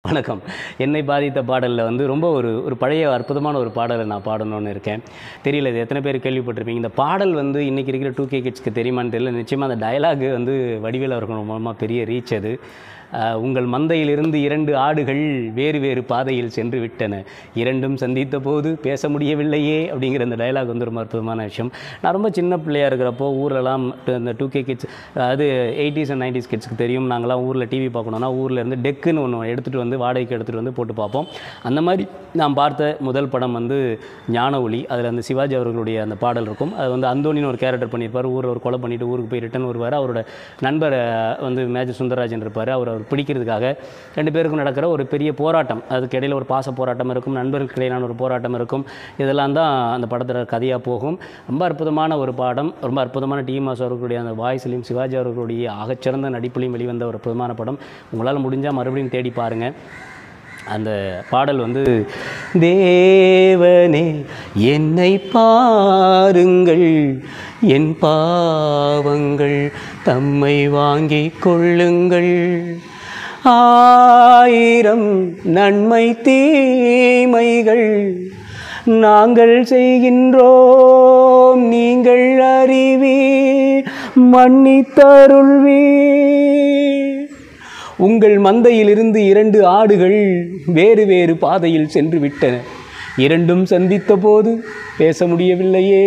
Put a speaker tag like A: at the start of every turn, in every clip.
A: வணக்கம் என்னை பாதித்த பாடலில் வந்து ரொம்ப ஒரு ஒரு பழைய அற்புதமான ஒரு பாடலை நான் பாடணும்னு இருக்கேன் தெரியல இது எத்தனை பேர் கேள்விப்பட்டிருப்பீங்க இந்த பாடல் வந்து இன்றைக்கி இருக்கிற டூ கே கிட்ஸ்க்கு தெரியுமான்னு தெரியல நிச்சயமாக அந்த டயலாக் வந்து வடிவேல் அவர்கள் மூலமாக பெரிய ரீச் அது அஹ், உங்கள் மந்தையிலிருந்து இரண்டு ஆடுகள் வேறு வேறு பாதையில் சென்று விட்டன இரண்டும் சந்தித்த போது பேச முடியவில்லையே அப்படிங்கிற அந்த டயலாக் வந்து ரொம்ப அற்புதமான விஷயம் நான் ரொம்ப சின்ன பிள்ளையாக இருக்கிறப்போ ஊரெல்லாம் இந்த டூ கே கிட்ஸ் அது எயிட்டிஸ் அண்ட் நைன்டிஸ் கிட்ஸ்க்கு தெரியும் நாங்களாம் ஊரில் டிவி பார்க்கணுன்னா ஊரில் இருந்து டெக்குன்னு ஒன்று எடுத்துகிட்டு வந்து வாடகைக்கு எடுத்துகிட்டு வந்து போட்டு பார்ப்போம் அந்த மாதிரி நான் பார்த்த முதல் படம் வந்து ஞான ஒளி அதில் அந்த சிவாஜி அவர்களுடைய அந்த பாடல் இருக்கும் அது வந்து அந்தோனின்னு ஒரு கேரக்டர் பண்ணியிருப்பார் ஊரில் ஒரு கொலை பண்ணிட்டு ஊருக்கு போய் ரிட்டன் வருவார் அவரோட நண்பர் அஹ், வந்து மேஜர் சுந்தரராஜன் இருப்பார் அவர் அவர் பிடிக்கிறதுக்காக ரெண்டு பேருக்கும் நடக்கிற ஒரு பெரிய போராட்டம் அதுக்கு இடையில ஒரு பாச போராட்டம் இருக்கும் நண்பர்களுக்கு இடையிலான ஒரு போராட்டம் இருக்கும் இதெல்லாம் தான் அந்த படத்தில் கதையாக போகும் ரொம்ப அற்புதமான ஒரு பாடம் ரொம்ப அற்புதமான டி மாஸ் அவர்களுடைய அந்த வாய்ஸ்லையும் சிவாஜி அவர்களுடைய ஆகச்சிறந்த நடிப்புலையும் வெளிவந்த ஒரு அற்புதமான படம் உங்களால் முடிஞ்சால் மறுபடியும் தேடி பாருங்கள் அந்த பாடல் வந்து தேவனே என்னை பாருங்கள் என் பாவங்கள் தம்மை வாங்கிக் கொள்ளுங்கள் ஆயிரம் நன்மை தீமைகள் நாங்கள் செய்கின்றோம் நீங்கள் அறிவி மன்னித்தருள்வீர் உங்கள் மந்தையிலிருந்து இரண்டு ஆடுகள் வேறு வேறு பாதையில் சென்று விட்டன இரண்டும் சந்தித்த போது பேச முடியவில்லையே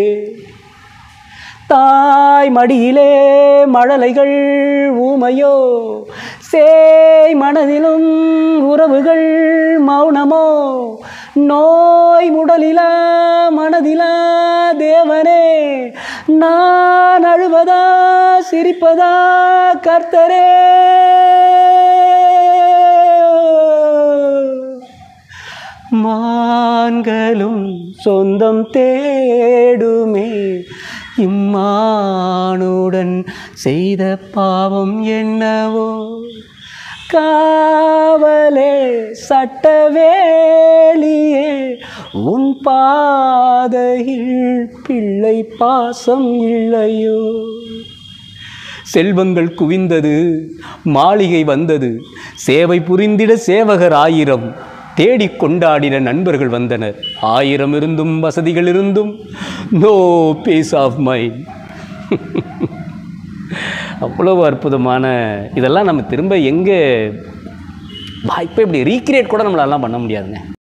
A: தாய் மடியிலே மழலைகள் ஊமையோ சேய் மனதிலும் உறவுகள் மௌனமோ நோய் முடலிலா மனதிலா தேவனே நான் அழுவதா சிரிப்பதா கர்த்தரே மான்களும் சொந்தம் தேடுமே இம்மானுடன் செய்த பாவம் என்னவோ காவலே சட்டவேலியே உன் பாதையில் பிள்ளை பாசம் இல்லையோ செல்வங்கள் குவிந்தது மாளிகை வந்தது சேவை புரிந்திட சேவகர் ஆயிரம் தேடி கொண்டாடின நண்பர்கள் வந்தனர் ஆயிரம் இருந்தும் வசதிகள் இருந்தும் நோ பீஸ் ஆஃப் மைண்ட் அவ்வளவு அற்புதமான இதெல்லாம் நம்ம திரும்ப எங்கே வாய்ப்பை இப்படி ரீக்ரியேட் கூட நம்மளாலாம் பண்ண முடியாதுங்க